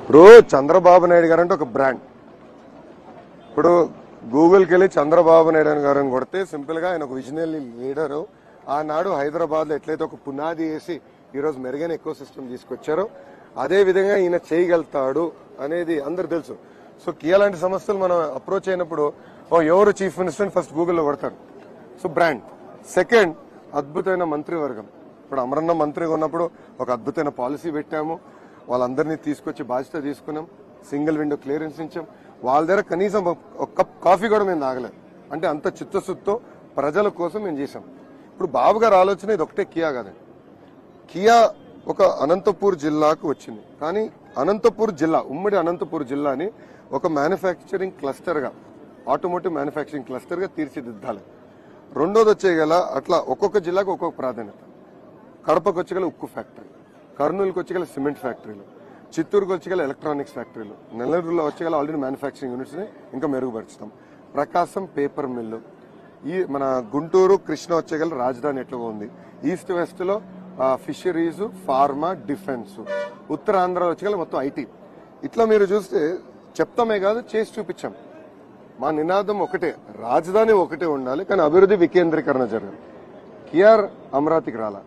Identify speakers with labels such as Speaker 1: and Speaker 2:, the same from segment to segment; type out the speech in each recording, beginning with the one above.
Speaker 1: ఇప్పుడు చంద్రబాబు నాయుడు గారు అంటే ఒక బ్రాండ్ ఇప్పుడు గూగుల్కి వెళ్ళి చంద్రబాబు నాయుడు గారిని కొడితే సింపుల్ గా ఆయన ఒక విజనరీ లీడరు ఆనాడు హైదరాబాద్ లో ఎట్లయితే ఒక పునాది వేసి ఈ రోజు మెరుగైన ఎకో సిస్టమ్ తీసుకొచ్చారో అదే విధంగా ఈయన చేయగలుగుతాడు అనేది అందరు తెలుసు సో కియా లాంటి సంస్థలు మనం అప్రోచ్ అయినప్పుడు ఓ ఎవరు చీఫ్ మినిస్టర్ ఫస్ట్ గూగుల్లో కొడతారు సో బ్రాండ్ సెకండ్ అద్భుతమైన మంత్రివర్గం ఇప్పుడు అమరన్న మంత్రిగా ఉన్నప్పుడు ఒక అద్భుతమైన పాలసీ పెట్టాము వాళ్ళందరినీ తీసుకొచ్చి బాధ్యత తీసుకున్నాం సింగిల్ విండో క్లియరెన్స్ ఇచ్చాం వాళ్ళ దగ్గర కనీసం ఒక- ఒక కప్ కాఫీ కూడా మేము తాగలేదు అంటే అంత చిత్తశుద్ధితో ప్రజల కోసం మేము చేశాం ఇప్పుడు బాబు గారు ఆలోచన ఇది ఒకటే కియా కాదండి కియా ఒక అనంతపూర్ జిల్లాకు వచ్చింది కానీ అనంతపూర్ జిల్లా ఉమ్మడి అనంతపూర్ జిల్లాని ఒక మ్యానుఫ్యాక్చరింగ్ క్లస్టర్ గా ఆటోమోటివ్ మ్యానుఫ్యాక్చరింగ్ క్లస్టర్ గా తీర్చిదిద్దాలి రెండోది వచ్చే గల అట్లా ఒక్కొక్క జిల్లాకు ఒక్కొక్క ప్రాధాన్యత కడపకు వచ్చగల ఉక్కు ఫ్యాక్టరీ కర్నూలుకి వచ్చగల సిమెంట్ ఫ్యాక్టరీలు చిత్తూరుకు వచ్చగల ఎలక్ట్రానిక్స్ ఫ్యాక్టరీలు నెల్లూరులో వచ్చగల ఆల్రెడీ మ్యానుఫ్యాక్చరింగ్ యూనిట్స్ ని ఇంకా మెరుగుపరుస్తాం ప్రకాశం పేపర్ మిల్లు ఈ మన గుంటూరు కృష్ణ వచ్చగల రాజధాని ఎట్లా ఉంది ఈస్ట్ వెస్ట్ లో ఫిషరీస్ ఫార్మా డిఫెన్స్ ఉత్తరాంధ్ర వచ్చగల మొత్తం ఐటీ ఇట్లా మీరు చూస్తే చెప్తామే కాదు చేసి చూపించాం మా నినాదం ఒకటే రాజధాని ఒకటే ఉండాలి కానీ అభివృద్ధి వికేంద్రీకరణ జరగాలి కిఆర్ అమరావతికి రాలా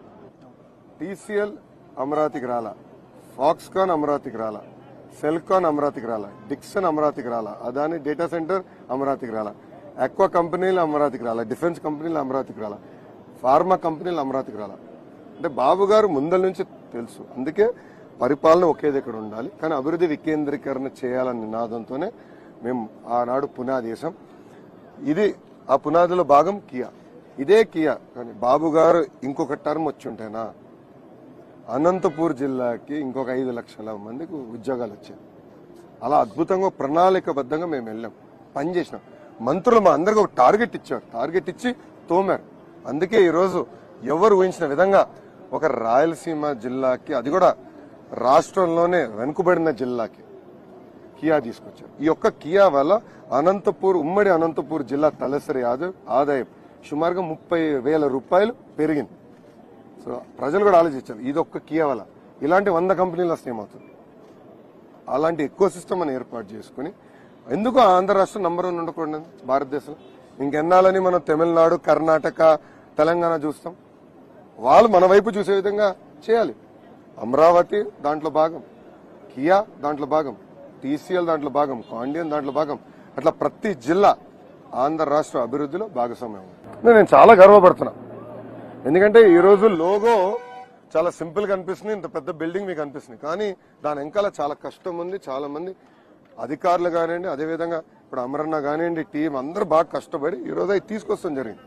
Speaker 1: టీసీఎల్ అమరావతికి రాలా ఫాక్స్కాన్ అమరావతికి రాలా సెల్కాన్ అమరావతికి రాలా డిక్సన్ అమరావతికి రాలా అదాని డేటా సెంటర్ అమరావతికి రాలా అక్వా కంపెనీలు అమరావతికి రాలా డిఫెన్స్ కంపెనీలు అమరావతికి రాలా ఫార్మా కంపెనీలు అమరావతికి రాలా అంటే బాబు గారు ముందల నుంచి తెలుసు అందుకే పరిపాలన ఒకే దగ్గర ఉండాలి కానీ అభివృద్ధి వికేంద్రీకరణ చేయాలన్న నినాదంతోనే మేము ఆనాడు పునాది వేసాం ఇది ఆ పునాదిలో భాగం కియా ఇదే కియా కానీ బాబు గారు ఇంకొక టర్మ్ వచ్చి ఉంటేనా అనంతపూర్ జిల్లాకి ఇంకొక ఐదు లక్షల మందికి ఉద్యోగాలు వచ్చాయి అలా అద్భుతంగా ప్రణాళికబద్ధంగా మేము వెళ్ళాం పని చేసినాం మంత్రులు మా అందరికి ఒక టార్గెట్ ఇచ్చారు టార్గెట్ ఇచ్చి తోమారు అందుకే ఈరోజు ఎవరు ఊహించిన విధంగా ఒక రాయలసీమ జిల్లాకి అది కూడా రాష్ట్రంలోనే వెనుకబడిన జిల్లాకి కియా తీసుకొచ్చారు ఈ యొక్క కియా వల్ల అనంతపూర్ ఉమ్మడి అనంతపూర్ జిల్లా తలసరి ఆదాయం ఆదాయం సుమారుగా ముప్పై వేల రూపాయలు పెరిగింది సో ప్రజలు కూడా ఆలోచించారు ఇది ఒక్క కియా వల్ల ఇలాంటి వంద కంపెనీలు వస్తే ఏమవుతుంది అలాంటి ఎక్కువ సిస్టమ్ అని ఏర్పాటు చేసుకుని ఎందుకు ఆంధ్ర రాష్ట్రం నంబర్ వన్ ఉండకూడదు భారతదేశంలో ఇంకెన్నాళ్ళని మనం తమిళనాడు కర్ణాటక తెలంగాణ చూస్తాం వాళ్ళు మన వైపు చూసే విధంగా చేయాలి అమరావతి దాంట్లో భాగం కియా దాంట్లో భాగం టీసీఎల్ దాంట్లో భాగం కాండియన్ దాంట్లో భాగం అట్లా ప్రతి జిల్లా ఆంధ్ర రాష్ట్ర అభివృద్ధిలో భాగస్వామ్యం ఉంది. నేను చాలా గర్వపడుతున్నా ఎందుకంటే ఈ రోజు లోగో చాలా సింపుల్ గా అనిపిస్తుంది ఇంత పెద్ద బిల్డింగ్ మీకు అనిపిస్తుంది కానీ దాని వెనకాల చాలా కష్టం ఉంది చాలా మంది అధికారులు కానివ్వండి అదేవిధంగా ఇప్పుడు అమరన్న కానివ్వండి టీం అందరూ బాగా కష్టపడి ఈ రోజు అవి తీసుకొస్తాం జరిగింది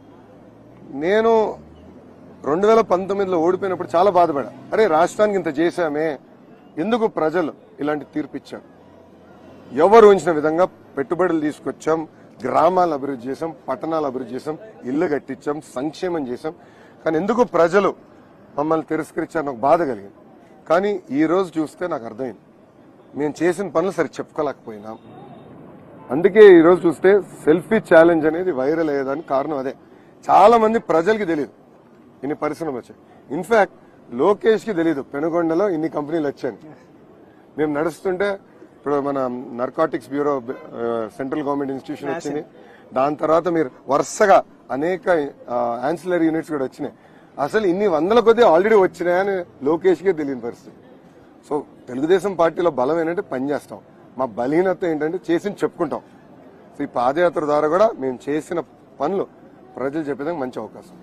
Speaker 1: నేను రెండు వేల పంతొమ్మిదిలో ఓడిపోయినప్పుడు చాలా బాధపడా అరే రాష్ట్రానికి ఇంత చేశామే ఎందుకు ప్రజలు ఇలాంటి తీర్పు ఇచ్చారు ఎవరు ఊహించిన విధంగా పెట్టుబడులు తీసుకొచ్చాం గ్రామాలను అభివృద్ధి చేసాం పట్టణాలు అభివృద్ధి చేసాం ఇల్లు కట్టించాం సంక్షేమం చేసాం కానీ ఎందుకు ప్రజలు మమ్మల్ని తిరస్కరించారు నాకు బాధ కలిగింది కానీ ఈ రోజు చూస్తే నాకు అర్థమైంది మేము చేసిన పనులు సరి చెప్పుకోలేకపోయినాం అందుకే ఈ రోజు చూస్తే సెల్ఫీ ఛాలెంజ్ అనేది వైరల్ అయ్యేదానికి కారణం అదే చాలా మంది ప్రజలకి తెలియదు ఇన్ని పరిశ్రమలు వచ్చాయి ఇన్ఫాక్ట్ లోకేష్ కి తెలియదు పెనుగొండలో ఇన్ని కంపెనీలు వచ్చాయి మేము నడుస్తుంటే ఇప్పుడు మన narcotics bureau central government institution వచ్చింది దాని తర్వాత మీరు వరుసగా అనేక ఆన్సిలరీ యూనిట్స్ కూడా వచ్చినాయి అసలు ఇన్ని వందల కొద్ది ఆల్రెడీ వచ్చినాయని లోకేష్ కే తెలియని పరిస్థితి సో తెలుగుదేశం పార్టీలో బలం ఏంటంటే పని చేస్తాం మా బలహీనత ఏంటంటే చేసి చెప్పుకుంటాం సో ఈ పాదయాత్ర ద్వారా కూడా మేము చేసిన పనులు ప్రజలు చెప్పేదానికి మంచి అవకాశం